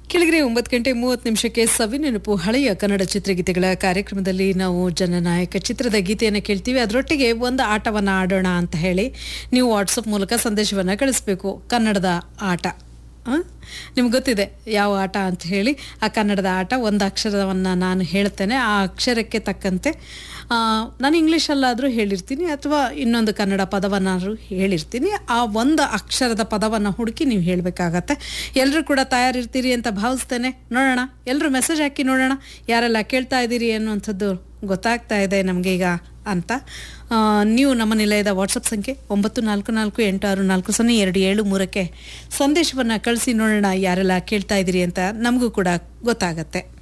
ಕೆಳಗರೆ ಒಂಬತ್ತು ಗಂಟೆ ಮೂವತ್ತು ನಿಮಿಷಕ್ಕೆ ಸವಿ ನೆನಪು ಹಳೆಯ ಕನ್ನಡ ಚಿತ್ರಗೀತೆಗಳ ಕಾರ್ಯಕ್ರಮದಲ್ಲಿ ನಾವು ಜನನಾಯಕ ಚಿತ್ರದ ಗೀತೆಯನ್ನು ಕೇಳ್ತೀವಿ ಅದರೊಟ್ಟಿಗೆ ಒಂದು ಆಟವನ್ನು ಆಡೋಣ ಅಂತ ಹೇಳಿ ನೀವು ವಾಟ್ಸಪ್ ಮೂಲಕ ಸಂದೇಶವನ್ನು ಕಳಿಸ್ಬೇಕು ಕನ್ನಡದ ಆಟ ನಿಮ್ಗೆ ಗೊತ್ತಿದೆ ಯಾವ ಆಟ ಅಂತ ಹೇಳಿ ಆ ಕನ್ನಡದ ಆಟ ಒಂದು ಅಕ್ಷರವನ್ನು ನಾನು ಹೇಳ್ತೇನೆ ಆ ಅಕ್ಷರಕ್ಕೆ ತಕ್ಕಂತೆ ಆ, ನಾನು ಇಂಗ್ಲೀಷಲ್ಲಾದರೂ ಹೇಳಿರ್ತೀನಿ ಅಥವಾ ಇನ್ನೊಂದು ಕನ್ನಡ ಪದವನ್ನಾದರೂ ಹೇಳಿರ್ತೀನಿ ಆ ಒಂದು ಅಕ್ಷರದ ಪದವನ್ನು ಹುಡುಕಿ ನೀವು ಹೇಳಬೇಕಾಗತ್ತೆ ಎಲ್ಲರೂ ಕೂಡ ತಯಾರಿರ್ತೀರಿ ಅಂತ ಭಾವಿಸ್ತೇನೆ ನೋಡೋಣ ಎಲ್ಲರೂ ಮೆಸೇಜ್ ಹಾಕಿ ನೋಡೋಣ ಯಾರೆಲ್ಲ ಕೇಳ್ತಾ ಇದ್ದೀರಿ ಅನ್ನುವಂಥದ್ದು ಗೊತ್ತಾಗ್ತಾ ಇದೆ ನಮಗೆ ಈಗ ಅಂತ ಆ, ನೀವು ನಮ್ಮ ನಿಲಯದ ವಾಟ್ಸಪ್ ಸಂಖ್ಯೆ ಒಂಬತ್ತು ನಾಲ್ಕು ನಾಲ್ಕು ಎಂಟು ಆರು ನಾಲ್ಕು ಸೊನ್ನೆ ಎರಡು ಏಳು ಮೂರಕ್ಕೆ ಸಂದೇಶವನ್ನು ಕಳಿಸಿ ನೋಡೋಣ ಯಾರೆಲ್ಲ ಕೇಳ್ತಾ ಇದ್ದೀರಿ ಅಂತ ನಮಗೂ ಕೂಡ ಗೊತ್ತಾಗತ್ತೆ